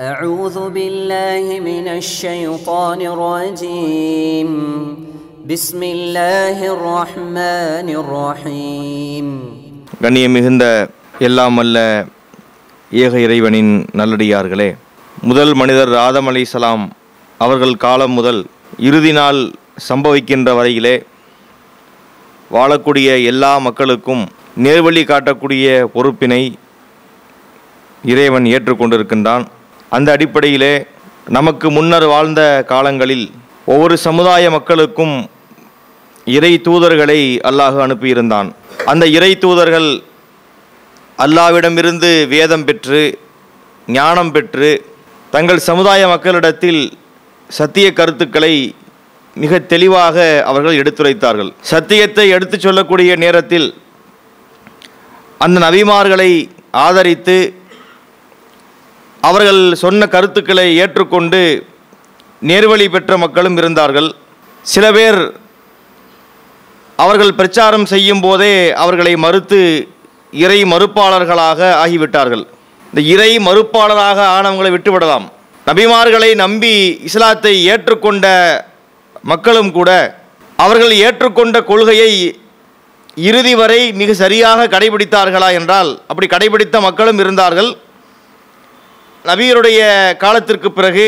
أعوذ بالله من الشيطان الرجيم بسم الله الرحمن الرحيم கண்ணியம் மிகுந்த எல்லாம் அல்ல ஏக இறைவனின் நல்லடியார்களே முதல் மனிதர் ஆதம் அலைஹிஸ்ஸலாம் அவர்கள் காலம் முதல் இறுதி நாள் சம்பவிக்கின்ற வரையிலே வாழக்கூடிய எல்லா மக்களுக்கும் நேர்வழி காட்டக்கூடிய பொறுப்பினை இறைவன் ஏற்றுக்கொண்டிருக்கின்றான் அந்த அடிப்படையிலே நமக்கு முன்னர் வாழ்ந்த காலங்களில் ஒவ்வொரு சமுதாய மக்களுக்கும் இறை தூதர்களை அல்லாஹ் அனுப்பியிருந்தான் அந்த இறை தூதர்கள் அல்லாவிடமிருந்து வேதம் பெற்று ஞானம் பெற்று தங்கள் சமுதாய மக்களிடத்தில் சத்திய கருத்துக்களை மிக தெளிவாக அவர்கள் எடுத்துரைத்தார்கள் சத்தியத்தை எடுத்துச் சொல்லக்கூடிய நேரத்தில் அந்த நபிமார்களை ஆதரித்து அவர்கள் சொன்ன கருத்துக்களை ஏற்றுக்கொண்டு நேர்வழி பெற்ற மக்களும் இருந்தார்கள் சில பேர் அவர்கள் பிரச்சாரம் செய்யும் போதே அவர்களை மறுத்து இறை மறுப்பாளர்களாக ஆகிவிட்டார்கள் இந்த இறை மறுப்பாளராக ஆனவங்களை விட்டுவிடலாம் நபிமார்களை நம்பி இஸ்லாத்தை ஏற்றுக்கொண்ட மக்களும் கூட அவர்கள் ஏற்றுக்கொண்ட கொள்கையை இறுதி வரை மிக சரியாக கடைபிடித்தார்களா என்றால் அப்படி கடைபிடித்த மக்களும் இருந்தார்கள் நபியருடைய காலத்திற்கு பிறகு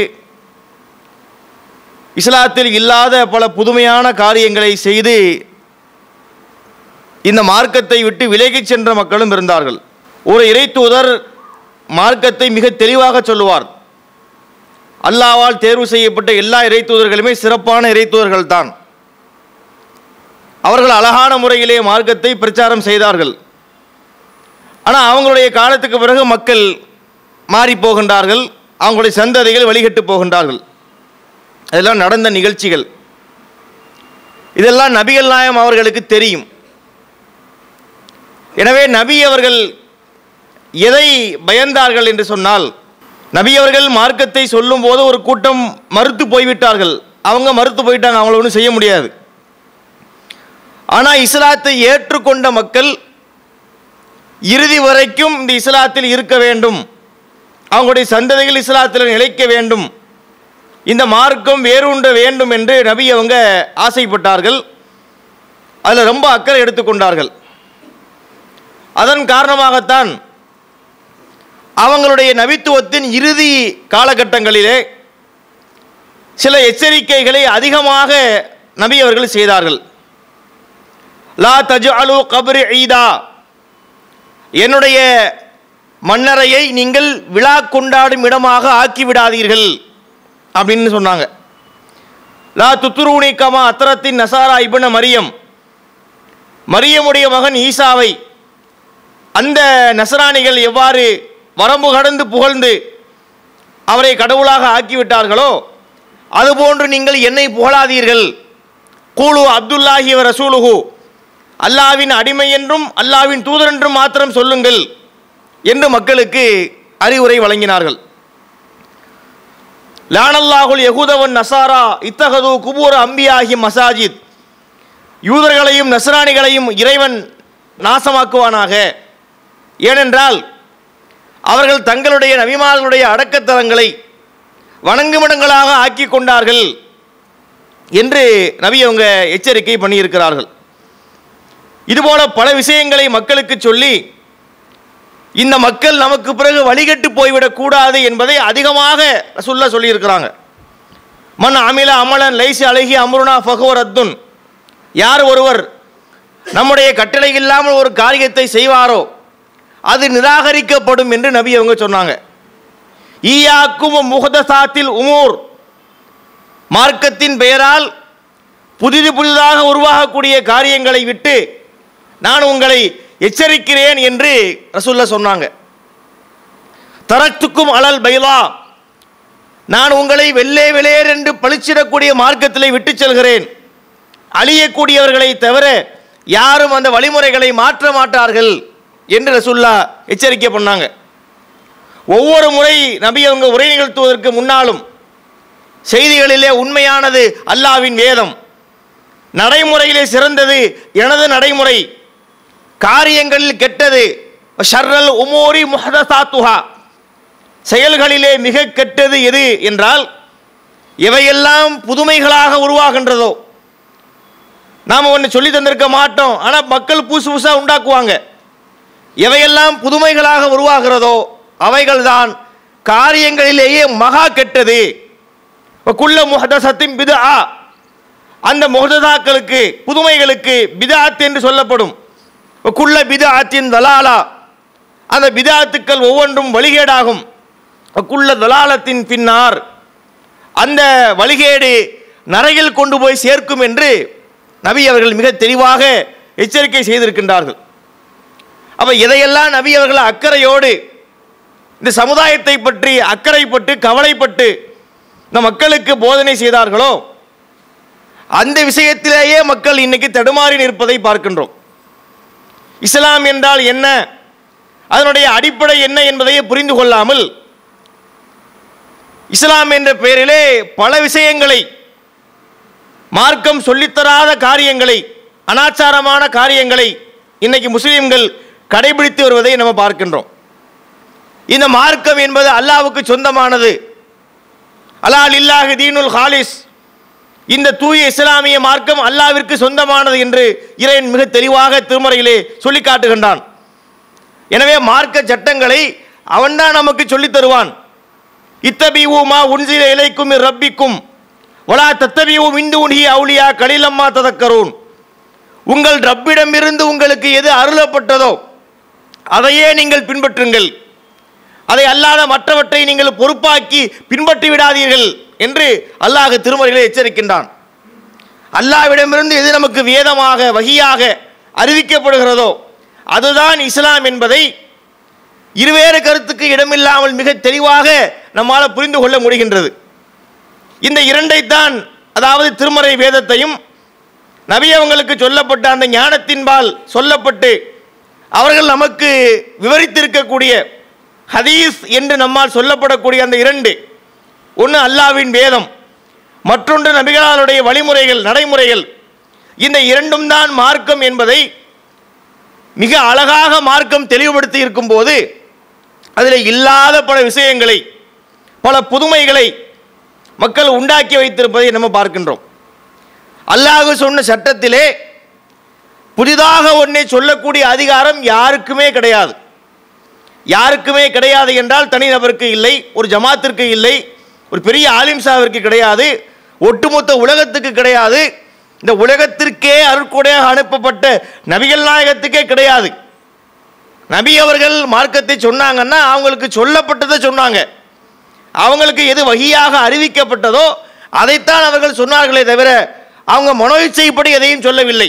இஸ்லாத்தில் இல்லாத பல புதுமையான காரியங்களை செய்து இந்த மார்க்கத்தை விட்டு விலகிச் சென்ற மக்களும் இருந்தார்கள் ஒரு இறைத்தூதர் மார்க்கத்தை மிக தெளிவாக சொல்லுவார் அல்லாவால் தேர்வு செய்யப்பட்ட எல்லா இறைத்தூதர்களுமே சிறப்பான இறைத்தூதர்கள் தான் அவர்கள் அழகான முறையிலே மார்க்கத்தை பிரச்சாரம் செய்தார்கள் ஆனால் அவங்களுடைய காலத்துக்கு பிறகு மக்கள் மாறி போகின்றார்கள் அவங்களுடைய சந்ததிகள் வழிகட்டு போகின்றார்கள் அதெல்லாம் நடந்த நிகழ்ச்சிகள் இதெல்லாம் நபிகள் நாயம் அவர்களுக்கு தெரியும் எனவே நபி அவர்கள் எதை பயந்தார்கள் என்று சொன்னால் நபி அவர்கள் மார்க்கத்தை சொல்லும்போது ஒரு கூட்டம் மறுத்து போய்விட்டார்கள் அவங்க மறுத்து போயிட்டாங்க அவங்கள ஒன்றும் செய்ய முடியாது ஆனால் இஸ்லாத்தை ஏற்றுக்கொண்ட மக்கள் இறுதி வரைக்கும் இந்த இஸ்லாத்தில் இருக்க வேண்டும் அவங்களுடைய சந்ததிகள் இஸ்லாத்தில் நிலைக்க வேண்டும் இந்த மார்க்கம் வேரூன்ற வேண்டும் என்று நபி அவங்க ஆசைப்பட்டார்கள் அதில் ரொம்ப அக்கறை எடுத்துக்கொண்டார்கள் அதன் காரணமாகத்தான் அவங்களுடைய நபித்துவத்தின் இறுதி காலகட்டங்களிலே சில எச்சரிக்கைகளை அதிகமாக நபி அவர்கள் செய்தார்கள் லா தஜ் அலு கபர் ஈதா என்னுடைய மன்னரையை நீங்கள் விழா கொண்டாடும் இடமாக ஆக்கிவிடாதீர்கள் அப்படின்னு சொன்னாங்க லா துத்துருணி கமா அத்தரத்தின் நசாரா இபன மரியம் மரியமுடைய மகன் ஈசாவை அந்த நசராணிகள் எவ்வாறு வரம்பு கடந்து புகழ்ந்து அவரை கடவுளாக ஆக்கிவிட்டார்களோ அதுபோன்று நீங்கள் என்னை புகழாதீர்கள் கூலு அப்துல்லாஹி வ ரசூலுஹு அல்லாவின் அடிமை என்றும் அல்லாவின் தூதர் என்றும் மாத்திரம் சொல்லுங்கள் என்று மக்களுக்கு அறிவுரை வழங்கினார்கள் லானல்லாஹுல் யகுதவன் நசாரா இத்தகது குபூர் அம்பியாகி மசாஜித் யூதர்களையும் நசராணிகளையும் இறைவன் நாசமாக்குவானாக ஏனென்றால் அவர்கள் தங்களுடைய நபிமார்களுடைய அடக்கத்தலங்களை வணங்குமிடங்களாக ஆக்கி கொண்டார்கள் என்று நபி அவங்க எச்சரிக்கை பண்ணியிருக்கிறார்கள் இதுபோல பல விஷயங்களை மக்களுக்கு சொல்லி இந்த மக்கள் நமக்கு பிறகு வழிகட்டு போய்விடக் கூடாது என்பதை அதிகமாக ரசுல்லா சொல்லியிருக்கிறாங்க மன் அமில அமலன் லைசி அழகி அம்ருனா ஃபஹோர் அத்துன் யார் ஒருவர் நம்முடைய கட்டளை இல்லாமல் ஒரு காரியத்தை செய்வாரோ அது நிராகரிக்கப்படும் என்று நபி அவங்க சொன்னாங்க ஈயாக்கும் முகதசாத்தில் உமூர் மார்க்கத்தின் பெயரால் புதிது புதிதாக உருவாகக்கூடிய காரியங்களை விட்டு நான் உங்களை எச்சரிக்கிறேன் என்று ரசூல்லா சொன்னாங்க தரத்துக்கும் அலல் பைலா நான் உங்களை வெள்ளே வெளியேர் என்று பளிச்சிடக்கூடிய மார்க்கத்திலே விட்டு செல்கிறேன் அழியக்கூடியவர்களை தவிர யாரும் அந்த வழிமுறைகளை மாற்ற மாட்டார்கள் என்று ரசுல்லா எச்சரிக்கை பண்ணாங்க ஒவ்வொரு முறை நபி அவங்க உரை நிகழ்த்துவதற்கு முன்னாலும் செய்திகளிலே உண்மையானது அல்லாவின் வேதம் நடைமுறையிலே சிறந்தது எனது நடைமுறை காரியங்களில் கெட்டது ஷர்ரல் உமோரி முஹதசாத்துஹா செயல்களிலே மிக கெட்டது எது என்றால் எவையெல்லாம் புதுமைகளாக உருவாகின்றதோ நாம் ஒன்று சொல்லி தந்திருக்க மாட்டோம் ஆனால் மக்கள் புதுசு புதுசாக உண்டாக்குவாங்க எவையெல்லாம் புதுமைகளாக உருவாகிறதோ அவைகள்தான் காரியங்களிலேயே மகா கெட்டது குள்ள முஹதசத்தின் பிதா அந்த முஹததாக்களுக்கு புதுமைகளுக்கு பிதாத் என்று சொல்லப்படும் குள்ள பிதாத்தின் தலாலா அந்த பிதாத்துக்கள் ஒவ்வொன்றும் வழிகேடாகும் குள்ள தலாலத்தின் பின்னார் அந்த வழிகேடு நரகில் கொண்டு போய் சேர்க்கும் என்று நபி அவர்கள் மிக தெளிவாக எச்சரிக்கை செய்திருக்கின்றார்கள் அப்ப எதையெல்லாம் நபி அவர்கள் அக்கறையோடு இந்த சமுதாயத்தை பற்றி அக்கறைப்பட்டு கவலைப்பட்டு இந்த மக்களுக்கு போதனை செய்தார்களோ அந்த விஷயத்திலேயே மக்கள் இன்னைக்கு தடுமாறி நிற்பதை பார்க்கின்றோம் இஸ்லாம் என்றால் என்ன அதனுடைய அடிப்படை என்ன என்பதையே புரிந்து கொள்ளாமல் இஸ்லாம் என்ற பெயரிலே பல விஷயங்களை மார்க்கம் சொல்லித்தராத காரியங்களை அனாச்சாரமான காரியங்களை இன்னைக்கு முஸ்லிம்கள் கடைபிடித்து வருவதை நம்ம பார்க்கின்றோம் இந்த மார்க்கம் என்பது அல்லாவுக்கு சொந்தமானது அலால் இல்லாஹு தீனுல் ஹாலிஸ் இந்த தூய இஸ்லாமிய மார்க்கம் அல்லாவிற்கு சொந்தமானது என்று இறைவன் மிக தெளிவாக திருமறையிலே சொல்லி காட்டுகின்றான் எனவே மார்க்க சட்டங்களை அவன்தான் நமக்கு சொல்லித் தருவான் இத்தபியூமா உன்சில இலைக்கும் ரப்பிக்கும் வலா தத்தபியூ மிந்து உன்ஹி அவுலியா கலிலம்மா ததக்கரூன் உங்கள் ரப்பிடமிருந்து உங்களுக்கு எது அருளப்பட்டதோ அதையே நீங்கள் பின்பற்றுங்கள் அதை அல்லாத மற்றவற்றை நீங்கள் பொறுப்பாக்கி பின்பற்றி விடாதீர்கள் என்று அல்லாஹ் திருமறைகளை எச்சரிக்கின்றான் அல்லாவிடமிருந்து எது நமக்கு வேதமாக வகியாக அறிவிக்கப்படுகிறதோ அதுதான் இஸ்லாம் என்பதை இருவேறு கருத்துக்கு இடமில்லாமல் மிக தெளிவாக நம்மால் புரிந்து கொள்ள முடிகின்றது இந்த இரண்டைத்தான் அதாவது திருமறை வேதத்தையும் நபி அவங்களுக்கு சொல்லப்பட்ட அந்த ஞானத்தின்பால் சொல்லப்பட்டு அவர்கள் நமக்கு விவரித்திருக்கக்கூடிய ஹதீஸ் என்று நம்மால் சொல்லப்படக்கூடிய அந்த இரண்டு ஒன்று அல்லாவின் வேதம் மற்றொன்று நபிகளாருடைய வழிமுறைகள் நடைமுறைகள் இந்த இரண்டும் தான் மார்க்கம் என்பதை மிக அழகாக மார்க்கம் தெளிவுபடுத்தி இருக்கும்போது அதில் இல்லாத பல விஷயங்களை பல புதுமைகளை மக்கள் உண்டாக்கி வைத்திருப்பதை நம்ம பார்க்கின்றோம் அல்லாஹ் சொன்ன சட்டத்திலே புதிதாக ஒன்றை சொல்லக்கூடிய அதிகாரம் யாருக்குமே கிடையாது யாருக்குமே கிடையாது என்றால் தனிநபருக்கு இல்லை ஒரு ஜமாத்திற்கு இல்லை ஒரு பெரிய ஆலிம்சாவிற்கு கிடையாது ஒட்டுமொத்த உலகத்துக்கு கிடையாது இந்த உலகத்திற்கே அருட்கொடையாக அனுப்பப்பட்ட நபிகள் நாயகத்துக்கே கிடையாது நபி அவர்கள் மார்க்கத்தை சொன்னாங்கன்னா அவங்களுக்கு சொல்லப்பட்டதை சொன்னாங்க அவங்களுக்கு எது வகியாக அறிவிக்கப்பட்டதோ அதைத்தான் அவர்கள் சொன்னார்களே தவிர அவங்க மனோ இச்சைப்படி எதையும் சொல்லவில்லை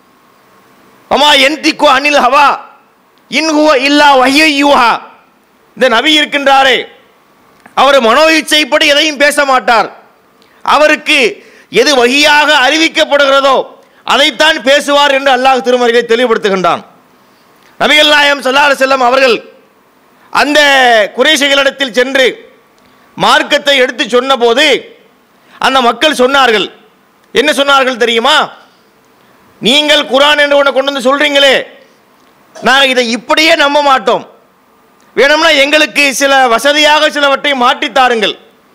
அம்மா என்திக்கோ அனில் ஹவா இன்ஹுவ இல்லா வஹியூஹா இந்த நபி இருக்கின்றாரே அவர் மனோ இச்சைப்படி எதையும் பேச மாட்டார் அவருக்கு எது வகியாக அறிவிக்கப்படுகிறதோ அதைத்தான் பேசுவார் என்று அல்லாஹ் திருமறையை தெளிவுபடுத்துகின்றான் நபிகள் நாயம் சல்லாஹ் செல்லம் அவர்கள் அந்த குறைசிகளிடத்தில் சென்று மார்க்கத்தை எடுத்து சொன்னபோது அந்த மக்கள் சொன்னார்கள் என்ன சொன்னார்கள் தெரியுமா நீங்கள் குரான் என்று ஒன்று கொண்டு வந்து சொல்றீங்களே நாங்கள் இதை இப்படியே நம்ப மாட்டோம் வேணும்னா எங்களுக்கு சில வசதியாக சிலவற்றை மாற்றித் தாருங்கள்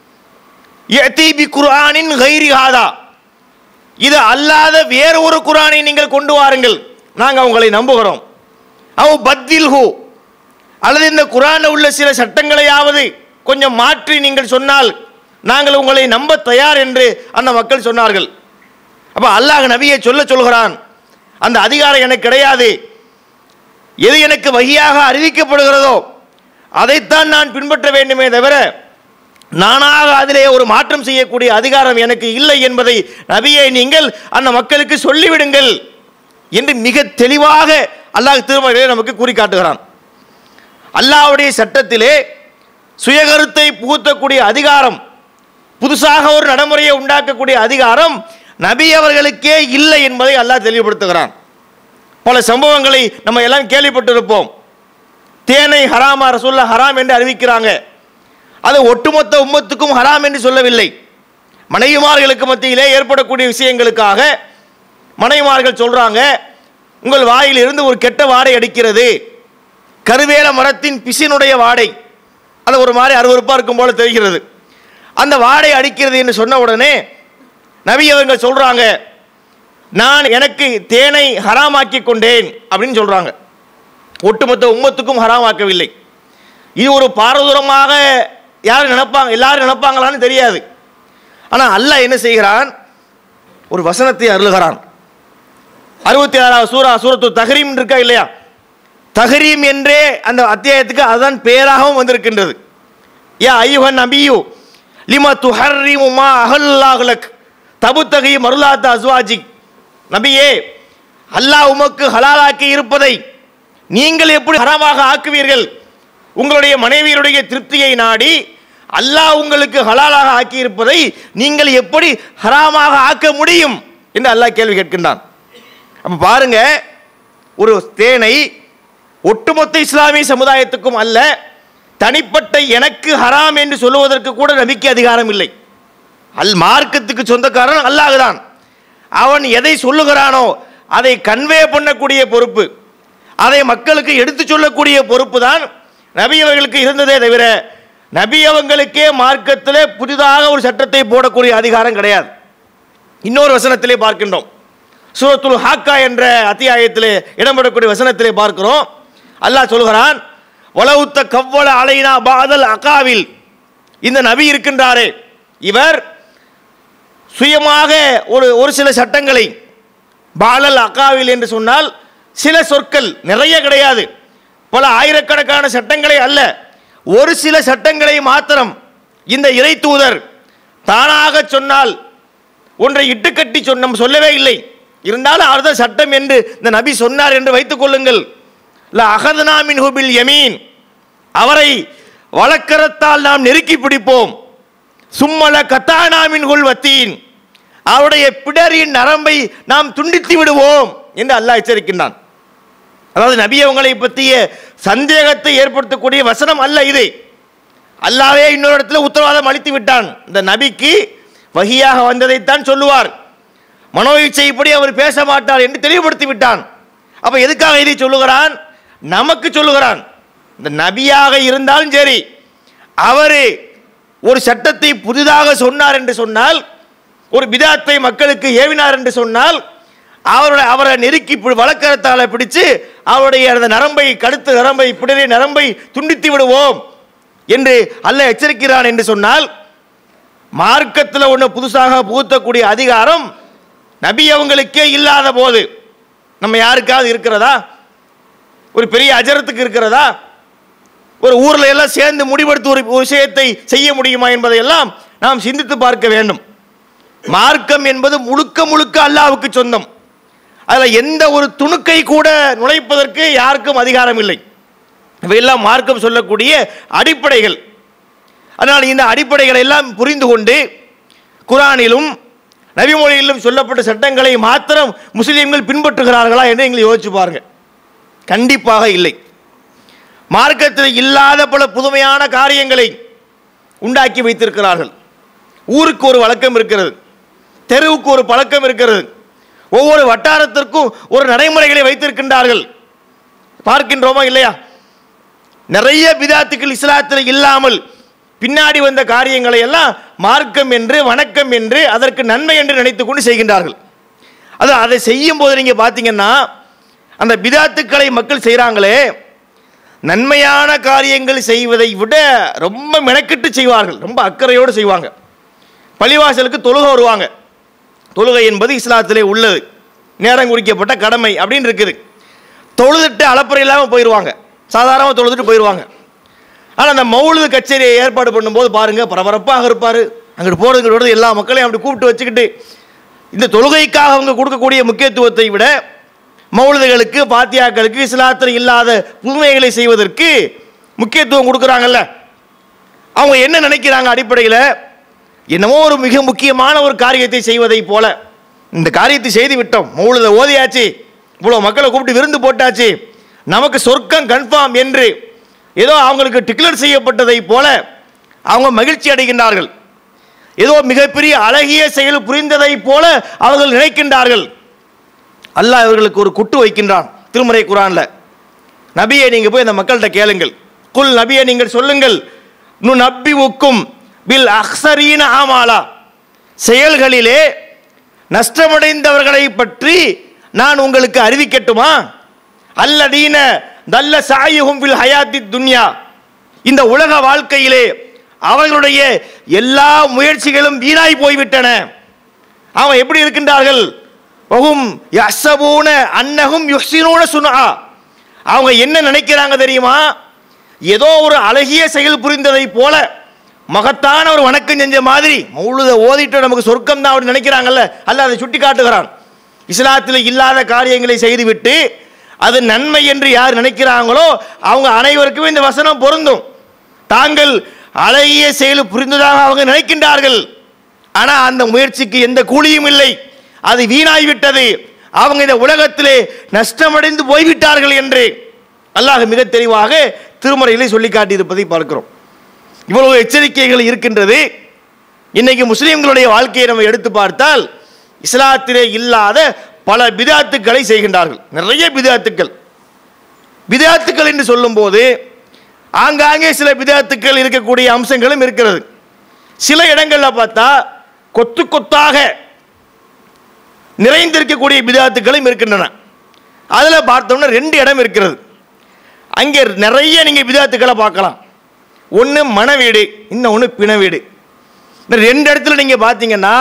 யதி பி குர்ஆனின் கைரி ஹாதா இது அல்லாத வேறு ஒரு குரானை நீங்கள் கொண்டு வாருங்கள் நாங்கள் உங்களை நம்புகிறோம் அவ் பத்தில் ஹூ அல்லது இந்த குரானில் உள்ள சில சட்டங்களையாவது கொஞ்சம் மாற்றி நீங்கள் சொன்னால் நாங்கள் உங்களை நம்ப தயார் என்று அந்த மக்கள் சொன்னார்கள் அப்போ அல்லாஹ் நபியை சொல்ல சொல்கிறான் அந்த அதிகாரம் எனக்கு கிடையாது எது எனக்கு வகியாக அறிவிக்கப்படுகிறதோ அதைத்தான் நான் பின்பற்ற வேண்டுமே தவிர நானாக அதிலே ஒரு மாற்றம் செய்யக்கூடிய அதிகாரம் எனக்கு இல்லை என்பதை நபியை நீங்கள் அந்த மக்களுக்கு சொல்லிவிடுங்கள் என்று மிக தெளிவாக அல்லாஹ் திருமறையிலே நமக்கு கூறி காட்டுகிறான் அல்லாஹ்வுடைய சட்டத்திலே சுயகருத்தை புகுத்தக்கூடிய அதிகாரம் புதுசாக ஒரு நடைமுறையை உண்டாக்கக்கூடிய அதிகாரம் நபி அவர்களுக்கே இல்லை என்பதை அல்லாஹ் தெளிவுபடுத்துகிறான் பல சம்பவங்களை நம்ம எல்லாம் கேள்விப்பட்டிருப்போம் தேனை ஹராமா ரசூல்லா ஹராம் என்று அறிவிக்கிறாங்க அது ஒட்டுமொத்த உம்மத்துக்கும் ஹராம் என்று சொல்லவில்லை மனைவிமார்களுக்கு மத்தியிலே ஏற்படக்கூடிய விஷயங்களுக்காக மனைவிமார்கள் சொல்றாங்க உங்கள் வாயிலிருந்து ஒரு கெட்ட வாடை அடிக்கிறது கருவேல மரத்தின் பிசினுடைய வாடை அது ஒரு மாதிரி அருவருப்பாக இருக்கும் போல தெரிகிறது அந்த வாடை அடிக்கிறது என்று சொன்ன உடனே நபி அவங்க சொல்றாங்க நான் எனக்கு தேனை ஹராமாக்கி கொண்டேன் அப்படின்னு சொல்றாங்க ஒட்டுமொத்த உம்மத்துக்கும் ஹராமாக்கவில்லை இது ஒரு பாரதூரமாக யாரும் நினைப்பாங்க எல்லாரும் நினைப்பாங்களான்னு தெரியாது ஆனால் அல்லாஹ் என்ன செய்கிறான் ஒரு வசனத்தை அருளுகிறான் அறுபத்தி ஆறாவது சூரா சூரத்து தஹரீம் இருக்கா இல்லையா தஹரீம் என்றே அந்த அத்தியாயத்துக்கு அதுதான் பேராகவும் வந்திருக்கின்றது யா ஐயுகன் நபியு லிமா துஹர்ரிமு மா அஹல்லாஹுலக் தபுத்தகி மருளாத்த அஸ்வாஜிக் நபியே அல்லாஹ் உமக்கு ஹலாலாக்கி இருப்பதை நீங்கள் எப்படி ஹராமாக ஆக்குவீர்கள் உங்களுடைய மனைவியருடைய திருப்தியை நாடி அல்லாஹ் உங்களுக்கு ஹலாலாக ஆக்கி இருப்பதை நீங்கள் எப்படி ஹராமாக ஆக்க முடியும் என்று அல்லாஹ் கேள்வி கேட்கின்றான் அப்ப பாருங்க ஒரு தேனை ஒட்டுமொத்த இஸ்லாமிய சமுதாயத்துக்கும் அல்ல தனிப்பட்ட எனக்கு ஹராம் என்று சொல்லுவதற்கு கூட நபிக்கு அதிகாரம் இல்லை அல் மார்க்கத்துக்கு சொந்தக்காரன் அல்லாஹ் தான் அவன் எதை சொல்லுகிறானோ அதை கன்வே பண்ணக்கூடிய பொறுப்பு அதை மக்களுக்கு எடுத்து சொல்லக்கூடிய பொறுப்பு தான் நபி அவர்களுக்கு இருந்ததே தவிர நபி அவங்களுக்கே மார்க்கத்தில் புதிதாக ஒரு சட்டத்தை போடக்கூடிய அதிகாரம் கிடையாது இன்னொரு வசனத்திலே பார்க்கின்றோம் சூரத்துல் ஹாக்கா என்ற அத்தியாயத்திலே இடம்பெறக்கூடிய வசனத்திலே பார்க்கிறோம் அல்லாஹ் சொல்கிறான் வலவுத்த கவ்வள அலைனா பாதல் அகாவில் இந்த நபி இருக்கின்றாரே இவர் சுயமாக ஒரு ஒரு சில சட்டங்களை பாலல் அகாவில் என்று சொன்னால் சில சொற்கள் நிறைய கிடையாது பல ஆயிரக்கணக்கான சட்டங்களை அல்ல ஒரு சில சட்டங்களை மாத்திரம் இந்த இறை தூதர் தானாக சொன்னால் ஒன்றை இட்டுக்கட்டி சொன்ன நம்ம சொல்லவே இல்லை இருந்தாலும் அவர்தான் சட்டம் என்று இந்த நபி சொன்னார் என்று வைத்துக் கொள்ளுங்கள் ல அகதனா மின் ஹுபில் யமீன் அவரை வழக்கரத்தால் நாம் நெருக்கி பிடிப்போம் சும்மல கத்தானாமின் கொள்வத்தீன் அவருடைய பிடரின் நரம்பை நாம் துண்டித்து விடுவோம் என்று அல்லாஹ் எச்சரிக்கின்றான் அதாவது நபி அவங்களை பற்றிய சந்தேகத்தை ஏற்படுத்தக்கூடிய வசனம் அல்ல இது அல்லாவே இன்னொரு இடத்துல உத்தரவாதம் அளித்து விட்டான் இந்த நபிக்கு வகியாக வந்ததைத்தான் சொல்லுவார் மனோ இச்சைப்படி அவர் பேச மாட்டார் என்று தெளிவுபடுத்தி விட்டான் அப்ப எதுக்காக இதை சொல்லுகிறான் நமக்கு சொல்லுகிறான் இந்த நபியாக இருந்தாலும் சரி அவர் ஒரு சட்டத்தை புதிதாக சொன்னார் என்று சொன்னால் ஒரு பிதாத்தை மக்களுக்கு ஏவினார் என்று சொன்னால் அவருடைய அவரை நெருக்கி பி- வழக்கரத்தால பிடிச்சு அவருடைய அந்த நரம்பை கடுத்த நரம்பை பிடரி நரம்பை துண்டித்து விடுவோம் என்று அல்ல எச்சரிக்கிறான் என்று சொன்னால் மார்க்கத்தில் ஒன்று புதுசாக புகுத்தக்கூடிய அதிகாரம் நபி அவங்களுக்கே இல்லாத போது நம்ம யாருக்காவது இருக்கிறதா ஒரு பெரிய அஜரத்துக்கு இருக்கிறதா ஒரு ஊரில் எல்லாம் சேர்ந்து முடிவெடுத்து ஒரு விஷயத்தை செய்ய முடியுமா என்பதையெல்லாம் நாம் சிந்தித்து பார்க்க வேண்டும் மார்க்கம் என்பது முழுக்க முழுக்க அல்லாஹ்வுக்கு சொந்தம் அதில் எந்த ஒரு துணுக்கை கூட நுழைப்பதற்கு யாருக்கும் அதிகாரம் இல்லை இவையெல்லாம் மார்க்கம் சொல்லக்கூடிய அடிப்படைகள் அதனால் இந்த அடிப்படைகளை எல்லாம் புரிந்து கொண்டு குரானிலும் நபிமொழியிலும் சொல்லப்பட்ட சட்டங்களை மாத்திரம் முஸ்லீம்கள் பின்பற்றுகிறார்களா என்று எங்களை யோசிச்சு பாருங்க கண்டிப்பாக இல்லை மார்க்கத்தில் இல்லாத பல புதுமையான காரியங்களை உண்டாக்கி வைத்திருக்கிறார்கள் ஊருக்கு ஒரு வழக்கம் இருக்கிறது தெருவுக்கு ஒரு பழக்கம் இருக்கிறது ஒவ்வொரு வட்டாரத்திற்கும் ஒரு நடைமுறைகளை வைத்திருக்கின்றார்கள் பார்க்கின்றோமா இல்லையா நிறைய பிதாத்துக்கள் இஸ்லாத்தில் இல்லாமல் பின்னாடி வந்த காரியங்களை எல்லாம் மார்க்கம் என்று வணக்கம் என்று அதற்கு நன்மை என்று நினைத்துக் கொண்டு செய்கின்றார்கள் அது அதை செய்யும் போது நீங்கள் பார்த்தீங்கன்னா அந்த பிதாத்துக்களை மக்கள் செய்கிறாங்களே நன்மையான காரியங்கள் செய்வதை விட ரொம்ப மெனக்கிட்டு செய்வார்கள் ரொம்ப அக்கறையோடு செய்வாங்க பள்ளிவாசலுக்கு தொழுகை வருவாங்க தொழுகை என்பது இஸ்லாத்திலே உள்ளது நேரம் குறிக்கப்பட்ட கடமை அப்படின்னு இருக்குது தொழுதுட்டு அலப்பறை இல்லாமல் போயிடுவாங்க சாதாரணமாக தொழுதுட்டு போயிடுவாங்க ஆனால் அந்த மௌலுது கச்சேரியை ஏற்பாடு பண்ணும்போது பாருங்கள் பரபரப்பாக இருப்பார் அங்கிட்டு போகிறது இங்கிட்டு வருது எல்லா மக்களையும் அப்படி கூப்பிட்டு வச்சுக்கிட்டு இந்த தொழுகைக்காக அவங்க கொடுக்கக்கூடிய முக்கியத்துவத்தை விட மௌலுதுகளுக்கு பாத்தியாக்களுக்கு இஸ்லாத்தில் இல்லாத புதுமைகளை செய்வதற்கு முக்கியத்துவம் கொடுக்குறாங்கல்ல அவங்க என்ன நினைக்கிறாங்க அடிப்படையில் என்னமோ ஒரு மிக முக்கியமான ஒரு காரியத்தை செய்வதை போல இந்த காரியத்தை செய்து விட்டோம் மௌலுத ஓதியாச்சு இவ்வளோ மக்களை கூப்பிட்டு விருந்து போட்டாச்சு நமக்கு சொர்க்கம் கன்ஃபார்ம் என்று ஏதோ அவங்களுக்கு டிக்ளேர் செய்யப்பட்டதை போல அவங்க மகிழ்ச்சி அடைகின்றார்கள் ஏதோ மிகப்பெரிய அழகிய செயல் புரிந்ததை போல அவர்கள் நினைக்கின்றார்கள் அல்லாஹ் இவர்களுக்கு ஒரு குட்டு வைக்கின்றான் திருமறை குரான்ல நபியை நீங்க போய் அந்த மக்கள்கிட்ட கேளுங்கள் குல் நபியை நீங்கள் சொல்லுங்கள் நு நப்பி உக்கும் பில் அக்ஸரீன ஆமாலா செயல்களிலே நஷ்டமடைந்தவர்களை பற்றி நான் உங்களுக்கு அறிவிக்கட்டுமா அல்லதீன நல்ல சாயுகும் வில் ஹயாத்தி துன்யா இந்த உலக வாழ்க்கையிலே அவர்களுடைய எல்லா முயற்சிகளும் வீணாய் போய்விட்டன அவன் எப்படி இருக்கின்றார்கள் வகும் யஸபூன அன்னகும் யுஹ்சினூன சுனா அவங்க என்ன நினைக்கிறாங்க தெரியுமா ஏதோ ஒரு அழகிய செயல் புரிந்ததை போல மகத்தான ஒரு வணக்கம் செஞ்ச மாதிரி மௌலுத ஓதிட்டு நமக்கு சொர்க்கம் தான் அப்படி நினைக்கிறாங்கல்ல அல்ல அதை சுட்டி காட்டுகிறான் இஸ்லாத்தில் இல்லாத காரியங்களை செய்துவிட்டு அது நன்மை என்று யார் நினைக்கிறாங்களோ அவங்க அனைவருக்குமே இந்த வசனம் பொருந்தும் தாங்கள் அழகிய செயல் புரிந்ததாக அவங்க நினைக்கின்றார்கள் ஆனா அந்த முயற்சிக்கு எந்த கூலியும் இல்லை அது வீணாய்விட்டது அவங்க இந்த உலகத்திலே நஷ்டமடைந்து போய்விட்டார்கள் என்று அல்லாஹ் மிக தெளிவாக திருமறையிலே சொல்லி காட்டியிருப்பதை பார்க்கிறோம் இவ்வளவு எச்சரிக்கைகள் இருக்கின்றது இன்னைக்கு முஸ்லிம்களுடைய வாழ்க்கையை நம்ம எடுத்து பார்த்தால் இஸ்லாத்திலே இல்லாத பல பிதாத்துக்களை செய்கின்றார்கள் நிறைய பிதாத்துக்கள் பிதாத்துக்கள் என்று சொல்லும்போது ஆங்காங்கே சில பிதாத்துக்கள் இருக்கக்கூடிய அம்சங்களும் இருக்கிறது சில இடங்களில் பார்த்தா கொத்து கொத்தாக நிறைந்திருக்கக்கூடிய பிதாத்துக்களும் இருக்கின்றன அதில் பார்த்தோம்னா ரெண்டு இடம் இருக்கிறது அங்கே நிறைய நீங்கள் பிதாத்துக்களை பார்க்கலாம் ஒன்று மன வீடு இன்னொன்று பிண வீடு இந்த ரெண்டு இடத்துல நீங்கள் பார்த்தீங்கன்னா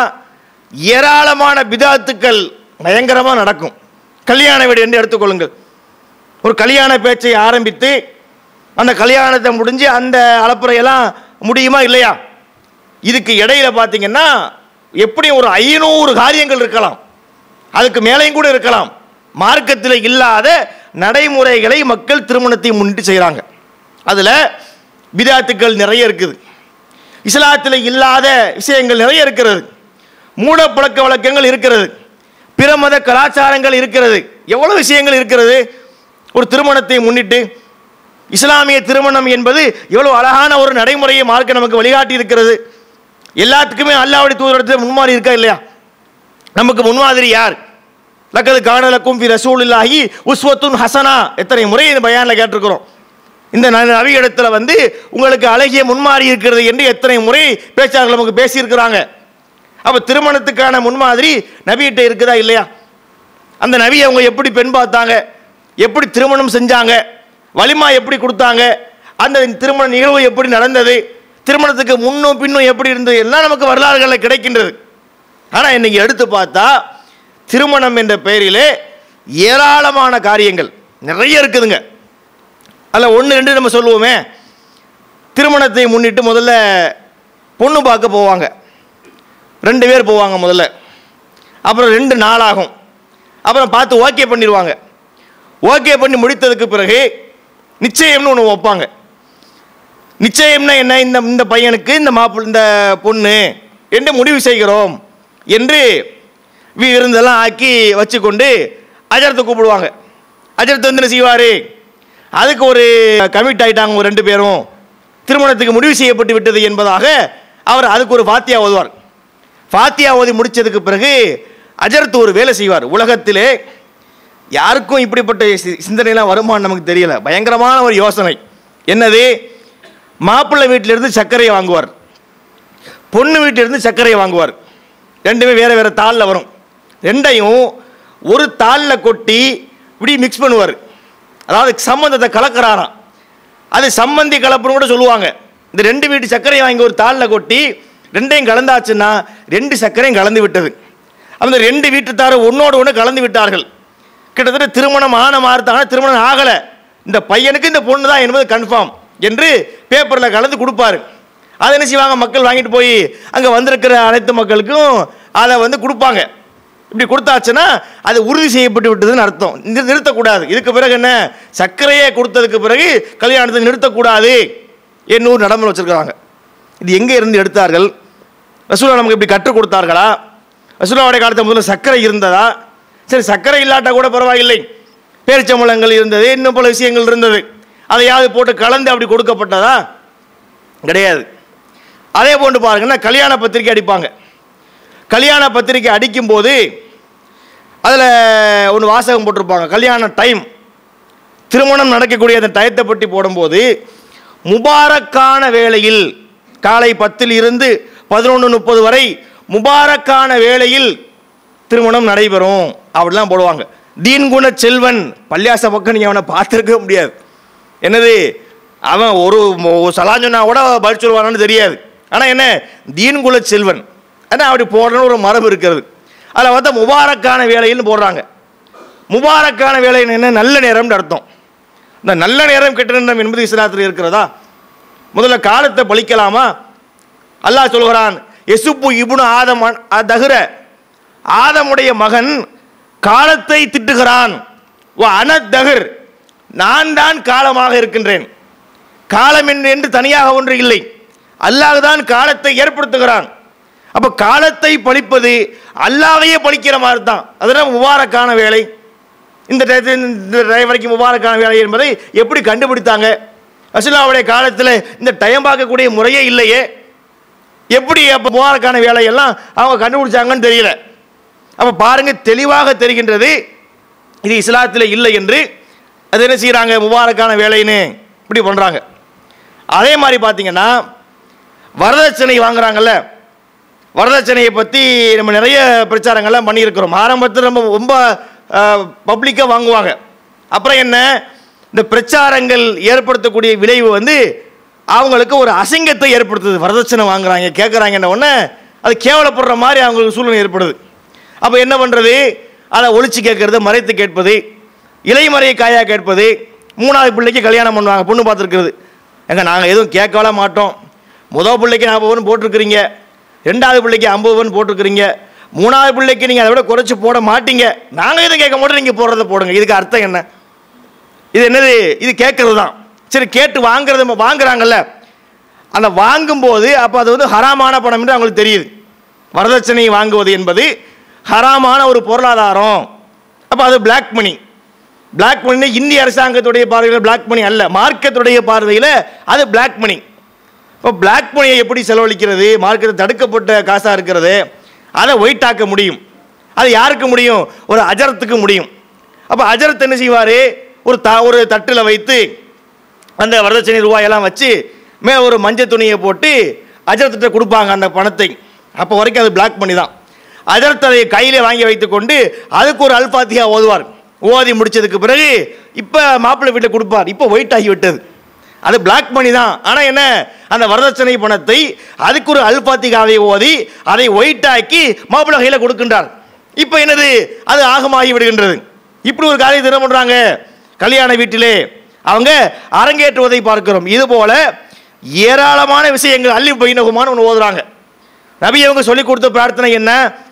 ஏராளமான பிதாத்துக்கள் பயங்கரமாக நடக்கும் கல்யாண வீடு என்று எடுத்துக்கொள்ளுங்கள் ஒரு கல்யாண பேச்சை ஆரம்பித்து அந்த கல்யாணத்தை முடிஞ்சு அந்த அளப்புறையெல்லாம் முடியுமா இல்லையா இதுக்கு இடையில பார்த்தீங்கன்னா எப்படி ஒரு ஐநூறு காரியங்கள் இருக்கலாம் அதுக்கு மேலேயும் கூட இருக்கலாம் மார்க்கத்தில் இல்லாத நடைமுறைகளை மக்கள் திருமணத்தை முன்னிட்டு செய்கிறாங்க அதில் பிதாத்துக்கள் நிறைய இருக்குது இஸ்லாத்தில் இல்லாத விஷயங்கள் நிறைய இருக்கிறது மூட பழக்க வழக்கங்கள் இருக்கிறது பிற மத கலாச்சாரங்கள் இருக்கிறது எவ்வளவு விஷயங்கள் இருக்கிறது ஒரு திருமணத்தை முன்னிட்டு இஸ்லாமிய திருமணம் என்பது எவ்வளவு அழகான ஒரு நடைமுறையை மார்க்க நமக்கு வழிகாட்டி இருக்கிறது எல்லாத்துக்குமே அல்லாவுடைய தூதரத்தில் முன்மாறி இருக்கா இல்லையா நமக்கு முன்மாதிரி யார் லக்கது காணலக்கும் ஃபி ரசூலில்லாஹி உஸ்வத்துன் ஹசனா எத்தனை முறை இந்த பயானில் கேட்டிருக்கிறோம் இந்த ந- நபி இடத்துல வந்து உங்களுக்கு அழகிய முன்மாறி இருக்கிறது என்று எத்தனை முறை பேச்சாளர்கள் நமக்கு பேசியிருக்கிறாங்க அப்போ திருமணத்துக்கான முன்மாதிரி நபிகிட்ட இருக்குதா இல்லையா அந்த நபி அவங்க எப்படி பெண் பார்த்தாங்க எப்படி திருமணம் செஞ்சாங்க வலிமா எப்படி கொடுத்தாங்க அந்த திருமண நிகழ்வு எப்படி நடந்தது திருமணத்துக்கு முன்னும் பின்னும் எப்படி இருந்தது எல்லாம் நமக்கு வரலாறுகளில் கிடைக்கின்றது ஆனால் இன்னைக்கு எடுத்து பார்த்தா திருமணம் என்ற பெயரிலே ஏராளமான காரியங்கள் நிறைய இருக்குதுங்க அதில் ஒன்று ரெண்டு நம்ம சொல்லுவோமே திருமணத்தை முன்னிட்டு முதல்ல பொண்ணு பார்க்க போவாங்க ரெண்டு பேர் போவாங்க முதல்ல அப்புறம் ரெண்டு நாள் ஆகும் அப்புறம் பார்த்து ஓகே பண்ணிடுவாங்க ஓகே பண்ணி முடித்ததுக்கு பிறகு நிச்சயம்னு ஒன்று வைப்பாங்க நிச்சயம்னா என்ன இந்த இந்த பையனுக்கு இந்த மாப்பிள்ளை இந்த பொண்ணு என்று முடிவு செய்கிறோம் என்று வி- விருந்தெல்லாம் ஆக்கி வச்சுக்கொண்டு அஜரத்தை கூப்பிடுவாங்க அஜரத்தை வந்து என்ன செய்வார் அதுக்கு ஒரு கமிட் ஆயிட்டாங்க ஒரு ரெண்டு பேரும் திருமணத்துக்கு முடிவு செய்யப்பட்டு விட்டது என்பதாக அவர் அதுக்கு ஒரு ஃபாத்தியா ஓதுவார் ஃபாத்தியா ஓதி முடிச்சதுக்கு பிறகு அஜரத்து ஒரு வேலை செய்வார் உலகத்திலே யாருக்கும் இப்படிப்பட்ட சி- சிந்தனைலாம் வருமான்னு நமக்கு தெரியல பயங்கரமான ஒரு யோசனை என்னது மாப்பிள்ளை வீட்டிலிருந்து சர்க்கரையை வாங்குவார் பொண்ணு வீட்டிலிருந்து சர்க்கரையை வாங்குவார் ரெண்டுமே வேற வேற தாளில் வரும் ரெண்டையும் ஒரு தாளில் கொட்டி இப்படி மிக்ஸ் பண்ணுவார் அதாவது சம்மந்தத்தை கலக்கிறாராம் அது சம்மந்தி கலப்புன்னு கூட சொல்லுவாங்க இந்த ரெண்டு வீட்டு சர்க்கரையை வாங்கி ஒரு தாளில் கொட்டி ரெண்டையும் கலந்தாச்சுன்னா ரெண்டு சர்க்கரையும் கலந்து விட்டது அந்த ரெண்டு வீட்டுத்தாரும் ஒன்னோடு ஒன்று கலந்து விட்டார்கள் கிட்டத்தட்ட திருமணம் ஆன மாறுத்தாங்க திருமணம் ஆகலை இந்த பையனுக்கு இந்த பொண்ணு தான் என்பது கன்ஃபார்ம் என்று பேப்பரில் கலந்து கொடுப்பாரு அதை என்ன செய்வாங்க மக்கள் வாங்கிட்டு போய் அங்கே வந்திருக்கிற அனைத்து மக்களுக்கும் அதை வந்து கொடுப்பாங்க இப்படி கொடுத்தாச்சுன்னா அது உறுதி செய்யப்பட்டு விட்டதுன்னு அர்த்தம் நிறு- நிறுத்தக்கூடாது இதுக்கு பிறகு என்ன சர்க்கரையே கொடுத்ததுக்கு பிறகு கல்யாணத்தை நிறுத்தக்கூடாது என்னூறு நடைமுறை வச்சிருக்காங்க இது எங்கே இருந்து எடுத்தார்கள் ரசூலா நமக்கு இப்படி கற்றுக் கொடுத்தார்களா ரசூலாவுடைய காலத்தில் முதல்ல சர்க்கரை இருந்ததா சரி சர்க்கரை இல்லாட்டா கூட பரவாயில்லை பேரிச்சம்பழங்கள் இருந்தது இன்னும் பல விஷயங்கள் இருந்தது அதையாவது போட்டு கலந்து அப்படி கொடுக்கப்பட்டதா கிடையாது அதே போன்று பாருங்கன்னா கல்யாண பத்திரிக்கை அடிப்பாங்க கல்யாண பத்திரிக்கை அடிக்கும்போது அதில் ஒன்று வாசகம் போட்டிருப்பாங்க கல்யாண டைம் திருமணம் நடக்கக்கூடிய அந்த டயத்தை பற்றி போடும்போது முபாரக்கான வேளையில் காலை பத்தில் இருந்து பதினொன்று முப்பது வரை முபாரக்கான வேளையில் திருமணம் நடைபெறும் அப்படிலாம் போடுவாங்க தீன்குண செல்வன் பள்ளியாச பக்கம் நீங்கள் அவனை பார்த்துருக்க முடியாது என்னது அவன் ஒரு ஒரு சலான் சொன்னா கூட பதில் சொல்லுவானான்னு தெரியாது ஆனால் என்ன தீன்குல செல்வன் ஆனால் அப்படி போடணும்னு ஒரு மரபு இருக்கிறது அதில் பார்த்தா முபாரக்கான வேலைன்னு போடுறாங்க முபாரக்கான வேலைன்னு என்ன நல்ல நேரம்னு அர்த்தம் இந்த நல்ல நேரம் கெட்ட நேரம் என்பது இஸ்லாத்தில் இருக்கிறதா முதல்ல காலத்தை பழிக்கலாமா அல்லாஹ் சொல்கிறான் எசுப்பு இபுனு ஆதம் தகுர ஆதமுடைய மகன் காலத்தை திட்டுகிறான் வ அனத்தகர் நான் தான் காலமாக இருக்கின்றேன் காலம் என்று என்று தனியாக ஒன்று இல்லை அல்லாஹ் தான் காலத்தை ஏற்படுத்துகிறான் அப்ப காலத்தை பழிப்பது அல்லாவையே பழிக்கிற மாதிரி தான் அதுதான் முபாரக்கான வேலை இந்த டயத்தில் இந்த டயம் வரைக்கும் முபாரக்கான வேலை என்பதை எப்படி கண்டுபிடித்தாங்க ரசுல்லாவுடைய காலத்தில் இந்த டைம் பார்க்கக்கூடிய முறையே இல்லையே எப்படி அப்போ முபாரக்கான வேலையெல்லாம் அவங்க கண்டுபிடிச்சாங்கன்னு தெரியல அப்போ பாருங்க தெளிவாக தெரிகின்றது இது இஸ்லாத்தில் இல்லை என்று அது என்ன செய்கிறாங்க முபாரக்கான வேலைன்னு இப்படி பண்ணுறாங்க அதே மாதிரி பார்த்தீங்கன்னா வரதட்சணை வாங்குறாங்கல்ல வரதட்சணையை பற்றி நம்ம நிறைய பிரச்சாரங்கள்லாம் பண்ணியிருக்கிறோம் ஆரம்பத்தில் நம்ம ரொம்ப பப்ளிக்காக வாங்குவாங்க அப்புறம் என்ன இந்த பிரச்சாரங்கள் ஏற்படுத்தக்கூடிய விளைவு வந்து அவங்களுக்கு ஒரு அசிங்கத்தை ஏற்படுத்துது வரதட்சணை வாங்குறாங்க கேட்குறாங்கன்ன உடனே அது கேவலப்படுற மாதிரி அவங்களுக்கு சூழ்நிலை ஏற்படுது அப்போ என்ன பண்ணுறது அதை ஒழிச்சு கேட்கறது மறைத்து கேட்பது இலைமறையை காயாக கேட்பது மூணாவது பிள்ளைக்கு கல்யாணம் பண்ணுவாங்க பொண்ணு பார்த்துருக்குறது எங்க நாங்கள் எதுவும் கேட்கவல மாட்டோம் முதல் பிள்ளைக்கு நாற்பது பவுன் போட்டிருக்கிறீங்க ரெண்டாவது பிள்ளைக்கு ஐம்பது பவுன் போட்டிருக்கிறீங்க மூணாவது பிள்ளைக்கு நீங்கள் அதை விட குறைச்சி போட மாட்டீங்க நாங்கள் எதுவும் கேட்க மாட்டோம் நீங்கள் போடுறத போடுங்க இதுக்கு அர்த்தம் என்ன இது என்னது இது கேட்கறது தான் சரி கேட்டு வாங்குறது நம்ம வாங்குறாங்கல்ல அந்த வாங்கும்போது அப்போ அது வந்து ஹராமான பணம் என்று அவங்களுக்கு தெரியுது வரதட்சணை வாங்குவது என்பது ஹராமான ஒரு பொருளாதாரம் அப்போ அது பிளாக் மணி பிளாக் மணி இந்திய அரசாங்கத்துடைய பார்வையில் பிளாக் மணி அல்ல மார்க்கத்துடைய பார்வையில் அது பிளாக் மணி இப்போ பிளாக் மணியை எப்படி செலவழிக்கிறது மார்க்கெட்டு தடுக்கப்பட்ட காசாக இருக்கிறது அதை ஒயிட் ஆக்க முடியும் அது யாருக்கு முடியும் ஒரு அஜரத்துக்கு முடியும் அப்போ அஜரத் என்ன செய்வார் ஒரு த ஒரு தட்டில் வைத்து அந்த வரதட்சணை ரூபாயெல்லாம் வச்சு மே ஒரு மஞ்சள் துணியை போட்டு அஜரத்திட்ட கொடுப்பாங்க அந்த பணத்தை அப்போ வரைக்கும் அது பிளாக் பண்ணி தான் அஜரத் அதை கையிலே வாங்கி வைத்துக்கொண்டு அதுக்கு ஒரு அல்பாத்தியா ஓதுவார் ஓதி முடிச்சதுக்கு பிறகு இப்போ மாப்பிள்ளை வீட்டில் கொடுப்பார் இப்போ ஒயிட் ஆகி விட்டது அது பிளாக் மணி தான் ஆனால் என்ன அந்த வரதட்சணை பணத்தை அதுக்கு ஒரு அல்பாத்திகாவை ஓதி அதை ஒயிட் ஆக்கி மாப்பிள்ளை கையில் கொடுக்கின்றார் இப்போ என்னது அது ஆகமாகி விடுகின்றது இப்படி ஒரு காரியத்தை என்ன பண்ணுறாங்க கல்யாண வீட்டிலே அவங்க அரங்கேற்றுவதை பார்க்கிறோம் இது போல ஏராளமான விஷயங்கள் அள்ளி பைனகுமான்னு ஒன்று ஓதுறாங்க நபி அவங்க சொல்லி கொடுத்த பிரார்த்தனை என்ன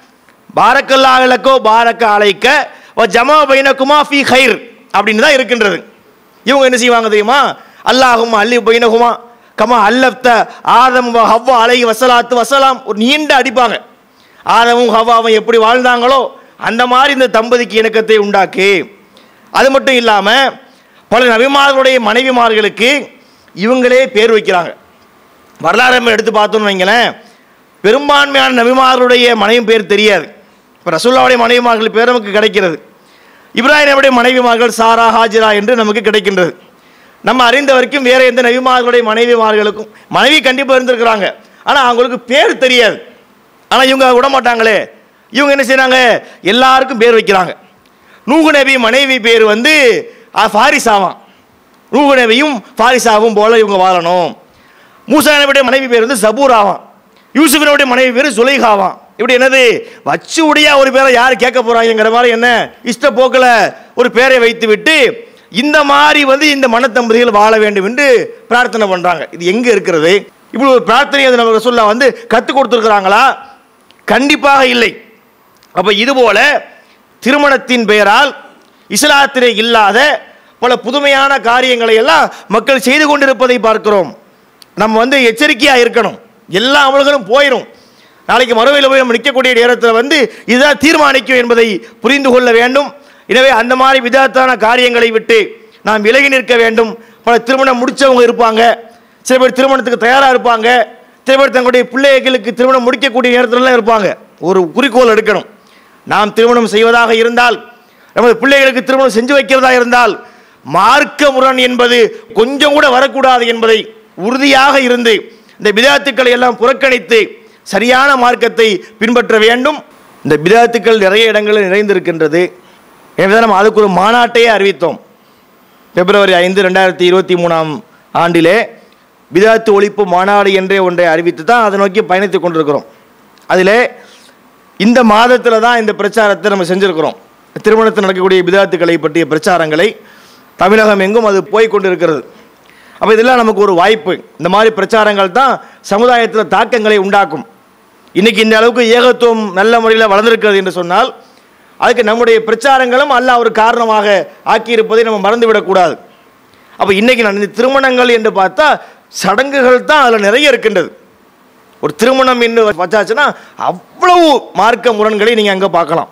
பாரக்கல்லா இலக்கோ பாரக்க அழைக்க ஜமா பைனகுமா ஃபி ஹைர் அப்படின்னு தான் இருக்கின்றது இவங்க என்ன செய்வாங்க தெரியுமா அல்லாஹும் அல்லி பைனகுமா கமா அல்லப்த ஆதம் வ ஹவ்வா அலை வசலாத்து வசலாம் ஒரு நீண்ட அடிப்பாங்க ஆதமும் ஹவ்வாவும் எப்படி வாழ்ந்தாங்களோ அந்த மாதிரி இந்த தம்பதிக்கு இணக்கத்தை உண்டாக்கு அது மட்டும் இல்லாமல் பல நபிமார்களுடைய மனைவிமார்களுக்கு இவங்களே பேர் வைக்கிறாங்க வரலாறு நம்ம எடுத்து பார்த்தோம்னு வைங்களேன் பெரும்பான்மையான நபிமார்களுடைய மனைவி பேர் தெரியாது இப்போ ரசூல்லாவுடைய மனைவிமார்கள் பேர் நமக்கு கிடைக்கிறது இப்ராஹிம் நபியுடைய மனைவிமார்கள் சாரா ஹாஜிரா என்று நமக்கு கிடைக்கின்றது நம்ம அறிந்த வரைக்கும் வேற எந்த நபிமார்களுடைய மனைவிமார்களுக்கும் மனைவி கண்டிப்பாக இருந்திருக்கிறாங்க ஆனால் அவங்களுக்கு பேர் தெரியாது ஆனால் இவங்க விட மாட்டாங்களே இவங்க என்ன செய்றாங்க எல்லாருக்கும் பேர் வைக்கிறாங்க நூகு நபி மனைவி பேர் வந்து அஹ், ஃபாரிசாவாம் நூகு நபியும் ஃபாரிசாவும் போல இவங்க வாழணும் மூசா நபியுடைய மனைவி பேர் வந்து சபூராவாம் யூசுஃபினுடைய மனைவி பேர் சுலைகாவாம் இப்படி என்னது வச்சு உடையா ஒரு பேரை யார் கேட்க போறாங்கிற மாதிரி என்ன இஷ்ட போக்கில் ஒரு பேரை வைத்து விட்டு இந்த மாதிரி வந்து இந்த மனத்தம்பதிகள் வாழ வேண்டும் என்று பிரார்த்தனை பண்றாங்க இது எங்க இருக்கிறது இப்படி ஒரு பிரார்த்தனை அது நம்ம சொல்ல வந்து கற்றுக் கொடுத்துருக்குறாங்களா கண்டிப்பாக இல்லை அப்போ இதுபோல திருமணத்தின் பெயரால் இஸ்லாத்திலே இல்லாத பல புதுமையான காரியங்களை எல்லாம் மக்கள் செய்து கொண்டிருப்பதை பார்க்கிறோம் நம்ம வந்து எச்சரிக்கையாக இருக்கணும் எல்லா அமல்களும் போயிடும் நாளைக்கு மறுவையில் போய் நம்ம நிற்கக்கூடிய நேரத்தில் வந்து இதுதான் தீர்மானிக்கும் என்பதை புரிந்து கொள்ள வேண்டும் எனவே அந்த மாதிரி விதத்தான காரியங்களை விட்டு நாம் விலகி நிற்க வேண்டும் பல திருமணம் முடிச்சவங்க இருப்பாங்க சில பேர் திருமணத்துக்கு தயாராக இருப்பாங்க சில பேர் தங்களுடைய பிள்ளைகளுக்கு திருமணம் முடிக்கக்கூடிய நேரத்திலலாம் இருப்பாங்க ஒரு குறிக்கோள் எடுக்கணும் நாம் திருமணம் செய்வதாக இருந்தால் நமது பிள்ளைகளுக்கு திருமணம் செஞ்சு வைக்கிறதா இருந்தால் மார்க்க முரண் என்பது கொஞ்சம் கூட வரக்கூடாது என்பதை உறுதியாக இருந்து இந்த பிதாத்துக்களை எல்லாம் புறக்கணித்து சரியான மார்க்கத்தை பின்பற்ற வேண்டும் இந்த பிதாத்துக்கள் நிறைய இடங்களில் நிறைந்திருக்கின்றது எனவே நம்ம அதுக்கு ஒரு மாநாட்டையே அறிவித்தோம் பிப்ரவரி ஐந்து ரெண்டாயிரத்தி இருபத்தி மூணாம் ஆண்டிலே பிதாத்து ஒழிப்பு மாநாடு என்றே ஒன்றை அறிவித்து தான் அதை நோக்கி பயணித்துக் கொண்டிருக்கிறோம் அதிலே இந்த மாதத்தில் தான் இந்த பிரச்சாரத்தை நம்ம செஞ்சுருக்கிறோம் திருமணத்தில் நடக்கக்கூடிய பிதாத்துக்களை பற்றிய பிரச்சாரங்களை தமிழகம் எங்கும் அது போய் கொண்டிருக்கிறது அப்போ இதெல்லாம் நமக்கு ஒரு வாய்ப்பு இந்த மாதிரி பிரச்சாரங்கள் தான் சமுதாயத்தில் தாக்கங்களை உண்டாக்கும் இன்னைக்கு இந்த அளவுக்கு ஏகத்துவம் நல்ல முறையில் வளர்ந்திருக்கிறது என்று சொன்னால் அதுக்கு நம்முடைய பிரச்சாரங்களும் அல்லாஹ் ஒரு காரணமாக ஆக்கியிருப்பதை நம்ம மறந்துவிடக்கூடாது அப்போ இன்னைக்கு நான் இந்த திருமணங்கள் என்று பார்த்தா சடங்குகள் தான் அதில் நிறைய இருக்கின்றது ஒரு திருமணம் என்று வச்சாச்சுன்னா அவ்வளவு மார்க்க முரண்களை நீங்கள் அங்கே பார்க்கலாம்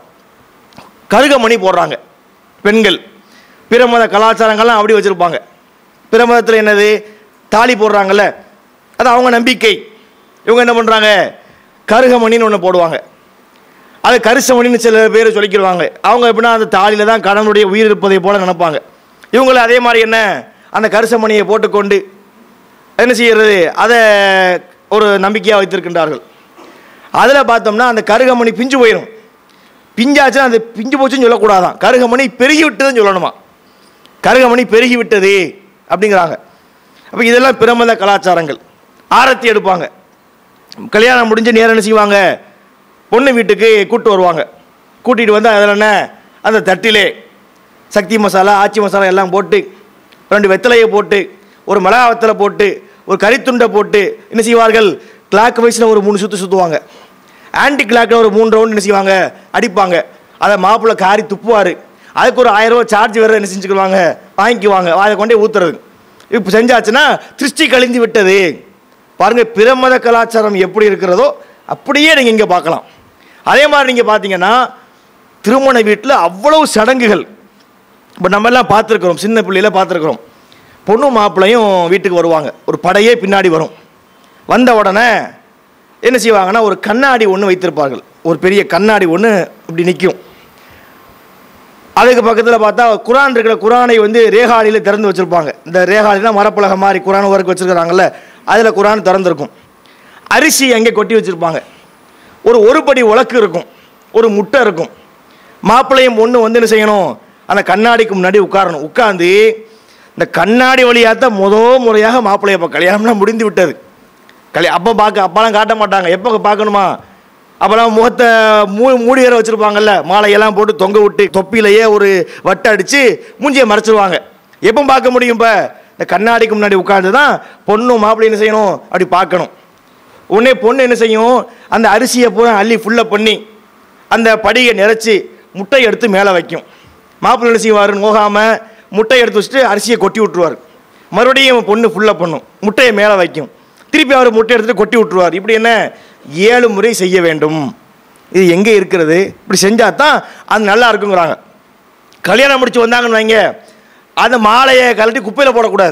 கருகமணி போடுறாங்க பெண்கள் பிற மத கலாச்சாரங்கள்லாம் அப்படி வச்சுருப்பாங்க பிற மதத்தில் என்னது தாலி போடுறாங்கல்ல அது அவங்க நம்பிக்கை இவங்க என்ன பண்ணுறாங்க கருகமணின்னு ஒன்று போடுவாங்க அது கரிசமணின்னு சில பேர் சொல்லிக்கிடுவாங்க அவங்க எப்படின்னா அந்த தாலியில் தான் கடவுளுடைய உயிர் இருப்பதை போல நினைப்பாங்க இவங்களும் அதே மாதிரி என்ன அந்த கரிசமணியை போட்டுக்கொண்டு என்ன செய்யறது அதை ஒரு நம்பிக்கையாக வைத்திருக்கின்றார்கள் அதில் பார்த்தோம்னா அந்த கருகமணி பிஞ்சு போயிடும் பிஞ்சாச்சுன்னா அது பிஞ்சு போச்சுன்னு சொல்லக்கூடாதான் கருகமணி பெருகி விட்டதுன்னு சொல்லணுமா கருகமணி பெருகி விட்டது அப்படிங்கிறாங்க அப்போ இதெல்லாம் பிரமத கலாச்சாரங்கள் ஆரத்தி எடுப்பாங்க கல்யாணம் முடிஞ்சு நேரம் என்ன செய்வாங்க பொண்ணு வீட்டுக்கு கூட்டு வருவாங்க கூட்டிகிட்டு வந்து அதில் என்ன அந்த தட்டிலே சக்தி மசாலா ஆச்சி மசாலா எல்லாம் போட்டு ரெண்டு வெத்தலையை போட்டு ஒரு மிளகா வெத்தலை போட்டு ஒரு கறித்துண்டை போட்டு என்ன செய்வார்கள் கிளாக் வைஸில் ஒரு மூணு சுற்று சுற்றுவாங்க ஆன்டி கிளாக்கில் ஒரு மூணு ரவுண்ட் என்ன செய்வாங்க அடிப்பாங்க அதை மாப்பிள்ளை காரி துப்புவார் அதுக்கு ஒரு ஆயிரம் ரூபாய் சார்ஜ் வேறு என்ன செஞ்சுக்குவாங்க வாங்கிக்குவாங்க அதை கொண்டே ஊற்றுறது இப்போ செஞ்சாச்சுன்னா திருஷ்டி கழிந்து விட்டது பாருங்க பிரமத கலாச்சாரம் எப்படி இருக்கிறதோ அப்படியே நீங்கள் இங்கே பார்க்கலாம் அதே மாதிரி நீங்கள் பார்த்தீங்கன்னா திருமண வீட்டில் அவ்வளவு சடங்குகள் இப்போ நம்ம எல்லாம் பார்த்துருக்குறோம் சின்ன பிள்ளையில பார்த்துருக்குறோம் பொண்ணு மாப்பிள்ளையும் வீட்டுக்கு வருவாங்க ஒரு படையே பின்னாடி வரும் வந்த உடனே என்ன செய்வாங்கன்னா ஒரு கண்ணாடி ஒன்று வைத்திருப்பார்கள் ஒரு பெரிய கண்ணாடி ஒன்று இப்படி நிற்கும் அதுக்கு பக்கத்தில் பார்த்தா குரான் இருக்கிற குரானை வந்து ரேகாலியில் திறந்து வச்சுருப்பாங்க இந்த ரேகாலினா மரப்பலகை மாதிரி குரான் ஒர்க் வச்சுருக்கிறாங்கல்ல அதில் குரான் திறந்துருக்கும் அரிசி அங்கே கொட்டி வச்சுருப்பாங்க ஒரு ஒரு படி உலக்கு இருக்கும் ஒரு முட்டை இருக்கும் மாப்பிள்ளையும் பொண்ணு வந்து என்ன செய்யணும் அந்த கண்ணாடிக்கு முன்னாடி உட்காரணும் உட்காந்து இந்த கண்ணாடி வழியாக தான் முத முறையாக மாப்பிள்ளைய இப்போ கல்யாணம்லாம் முடிந்து விட்டது கல்யா அப்போ பார்க்க அப்போலாம் காட்ட மாட்டாங்க எப்போ பார்க்கணுமா அப்போலாம் முகத்தை மூ மூடி வேற வச்சுருப்பாங்கல்ல மாலையெல்லாம் போட்டு தொங்க விட்டு தொப்பிலையே ஒரு வட்டை அடித்து மூஞ்சியை மறைச்சிருவாங்க எப்போ பார்க்க முடியும் இப்போ இந்த கண்ணாடிக்கு முன்னாடி உட்காந்து தான் பொண்ணும் மாப்பிள்ளை என்ன செய்யணும் அப்படி பார்க்கணும் உடனே பொண்ணு என்ன செய்யும் அந்த அரிசியை பூரா அள்ளி ஃபுல்லாக பண்ணி அந்த படியை நிறைச்சி முட்டையை எடுத்து மேலே வைக்கும் மாப்பிள்ளை என்ன செய்வார் நோகாமல் முட்டையை எடுத்து வச்சுட்டு அரிசியை கொட்டி விட்ருவார் மறுபடியும் பொண்ணு ஃபுல்லாக பண்ணும் முட்டையை மேலே வைக்கும் திருப்பி அவர் முட்டை எடுத்துட்டு கொட்டி விட்ருவார் இப்படி என்ன ஏழு முறை செய்ய வேண்டும் இது எங்கே இருக்கிறது இப்படி செஞ்சால் தான் அது நல்லா இருக்குங்கிறாங்க கல்யாணம் முடிச்சு வந்தாங்கன்னு வைங்க அந்த மாலையை கழட்டி குப்பையில் போடக்கூடாது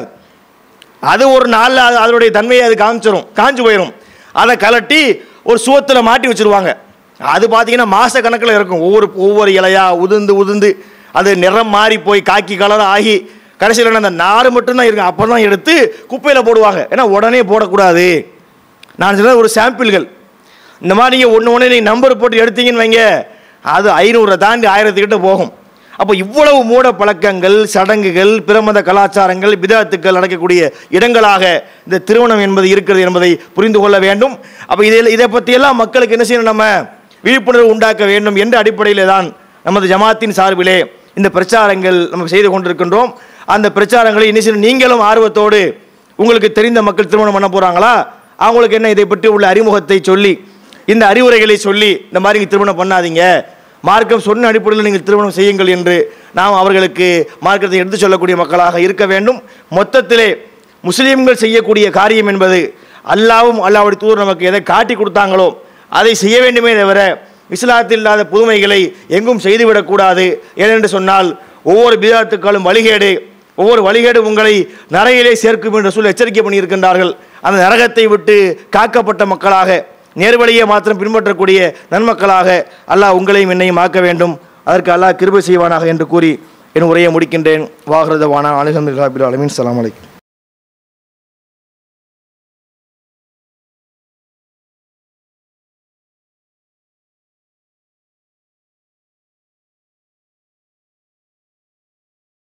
அது ஒரு நாளில் அது அதனுடைய தன்மையை அது காமிச்சிரும் காஞ்சு போயிடும் அதை கலட்டி ஒரு சுவத்தில் மாட்டி வச்சிருவாங்க அது பார்த்தீங்கன்னா மாத கணக்கில் இருக்கும் ஒவ்வொரு ஒவ்வொரு இலையா உதிர்ந்து உதிர்ந்து அது நிறம் மாறி போய் காக்கி கலர் ஆகி கடைசியில் அந்த நார் மட்டும்தான் இருக்கும் அப்போ தான் எடுத்து குப்பையில் போடுவாங்க ஏன்னா உடனே போடக்கூடாது நான் சொல்ல ஒரு சாம்பிள்கள் இந்த மாதிரி நீங்கள் ஒன்று ஒன்று நீங்கள் நம்பர் போட்டு எடுத்தீங்கன்னு வைங்க அது ஐநூறை தாண்டி ஆயிரத்துக்கிட்ட போகும் அப்போ இவ்வளவு மூட பழக்கங்கள் சடங்குகள் பிரமத கலாச்சாரங்கள் பிதாத்துக்கள் நடக்கக்கூடிய இடங்களாக இந்த திருமணம் என்பது இருக்கிறது என்பதை புரிந்து கொள்ள வேண்டும் அப்போ இதில் இதை பற்றியெல்லாம் மக்களுக்கு என்ன செய்யணும் நம்ம விழிப்புணர்வு உண்டாக்க வேண்டும் என்ற அடிப்படையில் தான் நமது ஜமாத்தின் சார்பிலே இந்த பிரச்சாரங்கள் நம்ம செய்து கொண்டிருக்கின்றோம் அந்த பிரச்சாரங்களை என்ன செய்யணும் நீங்களும் ஆர்வத்தோடு உங்களுக்கு தெரிந்த மக்கள் திருமணம் பண்ண போகிறாங்களா அவங்களுக்கு என்ன இதை பற்றி உள்ள அறிமுகத்தை சொல்லி இந்த அறிவுரைகளை சொல்லி இந்த மாதிரி நீங்க திருமணம் பண்ணாதீங்க மார்க்கம் சொன்ன அடிப்படையில் நீங்கள் திருமணம் செய்யுங்கள் என்று நாம் அவர்களுக்கு மார்க்கத்தை எடுத்து சொல்லக்கூடிய மக்களாக இருக்க வேண்டும் மொத்தத்திலே முஸ்லீம்கள் செய்யக்கூடிய காரியம் என்பது அல்லாவும் அல்லாவுடைய தூர் நமக்கு எதை காட்டி கொடுத்தாங்களோ அதை செய்ய வேண்டுமே தவிர இஸ்லாத்தில் இல்லாத புதுமைகளை எங்கும் செய்துவிடக்கூடாது ஏனென்று சொன்னால் ஒவ்வொரு பிதாத்துக்களும் வழிகேடு ஒவ்வொரு வழிகேடு உங்களை நரையிலே சேர்க்கும் என்று சொல்லி எச்சரிக்கை பண்ணியிருக்கின்றார்கள் அந்த நரகத்தை விட்டு காக்கப்பட்ட மக்களாக நேர்வழியை மாத்திரம் பின்பற்றக்கூடிய நன்மக்களாக அல்லாஹ் உங்களையும் என்னையும் ஆக்க வேண்டும் அதற்கு அல்லாஹ் கிருபை செய்வானாக என்று கூறி என் உரையை முடிக்கின்றேன் வாகரதவானா அலுகமில் அலமின் சலாம் அலைக்கும்